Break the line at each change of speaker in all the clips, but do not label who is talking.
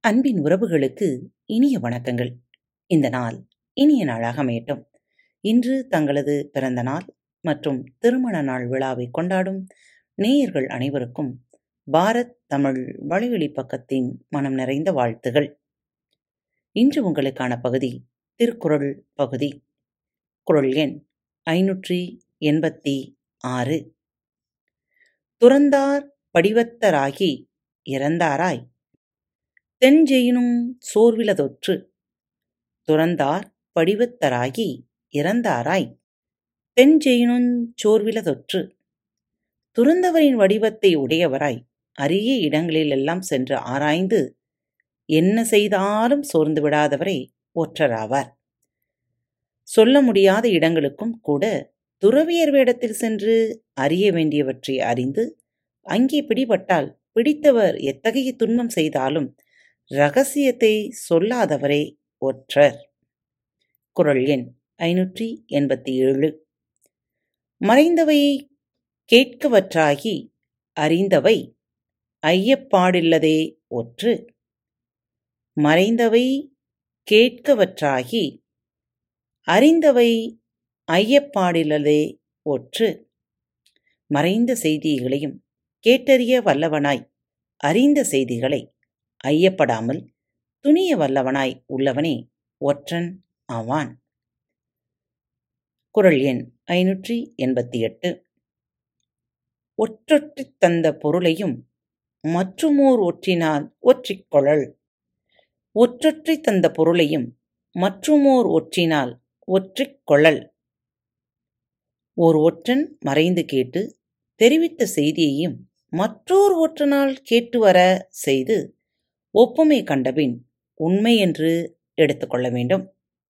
அன்பின் உறவுகளுக்கு இனிய வணக்கங்கள் இந்த நாள் இனிய நாளாக அமையட்டும் இன்று தங்களது பிறந்த நாள் மற்றும் திருமண நாள் விழாவை கொண்டாடும் நேயர்கள் அனைவருக்கும் பாரத் தமிழ் வழிவெளி பக்கத்தின் மனம் நிறைந்த வாழ்த்துகள் இன்று உங்களுக்கான பகுதி திருக்குறள் பகுதி குறள் எண் ஐநூற்றி எண்பத்தி ஆறு துறந்தார் படிவத்தராகி இறந்தாராய் தெஞ்செயினும் சோர்விலதொற்று துறந்தார் படிவத்தராகி இறந்தாராய் தெஞ்செயினுஞ் சோர்விலதொற்று துறந்தவரின் வடிவத்தை உடையவராய் அரிய இடங்களிலெல்லாம் சென்று ஆராய்ந்து என்ன செய்தாலும் சோர்ந்து விடாதவரே ஒற்றராவார் சொல்ல முடியாத இடங்களுக்கும் கூட துறவியர் வேடத்தில் சென்று அறிய வேண்டியவற்றை அறிந்து அங்கே பிடிபட்டால் பிடித்தவர் எத்தகைய துன்பம் செய்தாலும் ரகசியத்தை சொல்லாதவரே ஒற்றர் குறள் எண் ஐநூற்றி எண்பத்தி ஏழு மறைந்தவை கேட்கவற்றாகி அறிந்தவை ஐயப்பாடில்லதே ஒற்று மறைந்தவை கேட்கவற்றாகி அறிந்தவை ஐயப்பாடில்லதே ஒற்று மறைந்த செய்திகளையும் கேட்டறிய வல்லவனாய் அறிந்த செய்திகளை ஐயப்படாமல் துணிய வல்லவனாய் உள்ளவனே ஒற்றன் ஆவான் குறள் எண் ஐநூற்றி எண்பத்தி எட்டு ஒற்றொற்றித் தந்த பொருளையும் மற்றுமோர் ஒற்றினால் ஒற்றிக்கொழல் ஒற்றொற்றித் தந்த பொருளையும் மற்றுமோர் ஒற்றினால் ஒற்றிக்கொழல் ஓர் ஒற்றன் மறைந்து கேட்டு தெரிவித்த செய்தியையும் மற்றோர் ஒற்றனால் கேட்டு வர செய்து ஒப்புமை கண்டபின் உண்மை என்று எடுத்துக்கொள்ள வேண்டும்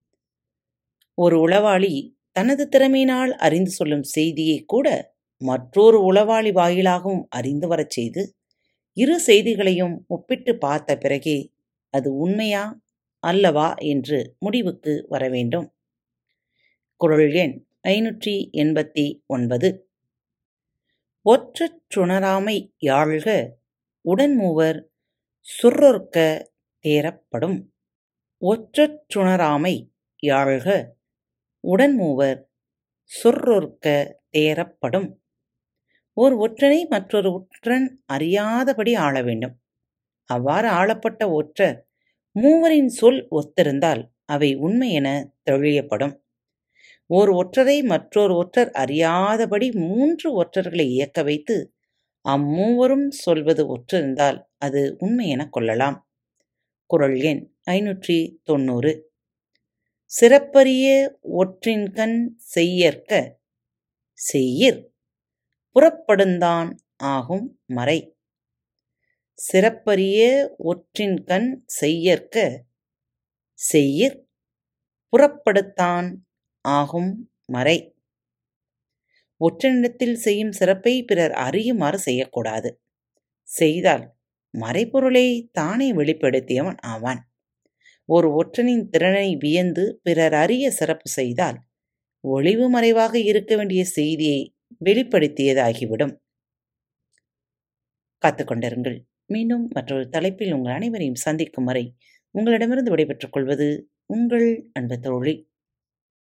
ஒரு உளவாளி தனது திறமையினால் அறிந்து சொல்லும் செய்தியை கூட மற்றொரு உளவாளி வாயிலாகவும் அறிந்து வரச் செய்து இரு செய்திகளையும் ஒப்பிட்டு பார்த்த பிறகே அது உண்மையா அல்லவா என்று முடிவுக்கு வர வேண்டும் குறள் எண் ஐநூற்றி எண்பத்தி ஒன்பது ஒற்றச் சுணராமை யாழ்க உடன்மூவர் சுற்றொர்க்க தேரப்படும் ஒற்றச் சுணராமை யாழ்க உடன்மூவர் சொற்றொர்க்க தேரப்படும் ஓர் ஒற்றனை மற்றொரு ஒற்றன் அறியாதபடி ஆள வேண்டும் அவ்வாறு ஆளப்பட்ட ஒற்றர் மூவரின் சொல் ஒத்திருந்தால் அவை உண்மை என தெளியப்படும் ஓர் ஒற்றரை மற்றொரு ஒற்றர் அறியாதபடி மூன்று ஒற்றர்களை இயக்க வைத்து அம்மூவரும் சொல்வது ஒற்றிருந்தால் அது உண்மை என கொள்ளலாம் குறள் எண் ஐநூற்றி தொண்ணூறு சிறப்பரிய ஒற்றின்கண் செய்யற்க செய்யிர் புறப்படுந்தான் ஆகும் மறை சிறப்பரிய ஒற்றின்கண் செய்யற்க செய்யிர் புறப்படுத்தான் ஆகும் மறை ஒற்றனிடத்தில் செய்யும் சிறப்பை பிறர் அறியுமாறு செய்யக்கூடாது செய்தால் மறைபொருளை தானே வெளிப்படுத்தியவன் ஆவான் ஒரு ஒற்றனின் திறனை வியந்து பிறர் அறிய சிறப்பு செய்தால் ஒளிவு மறைவாக இருக்க வேண்டிய செய்தியை வெளிப்படுத்தியதாகிவிடும் காத்துக்கொண்டிருங்கள் மீண்டும் மற்றொரு தலைப்பில் உங்கள் அனைவரையும் சந்திக்கும் வரை உங்களிடமிருந்து விடைபெற்றுக் கொள்வது உங்கள் அன்பு தோழி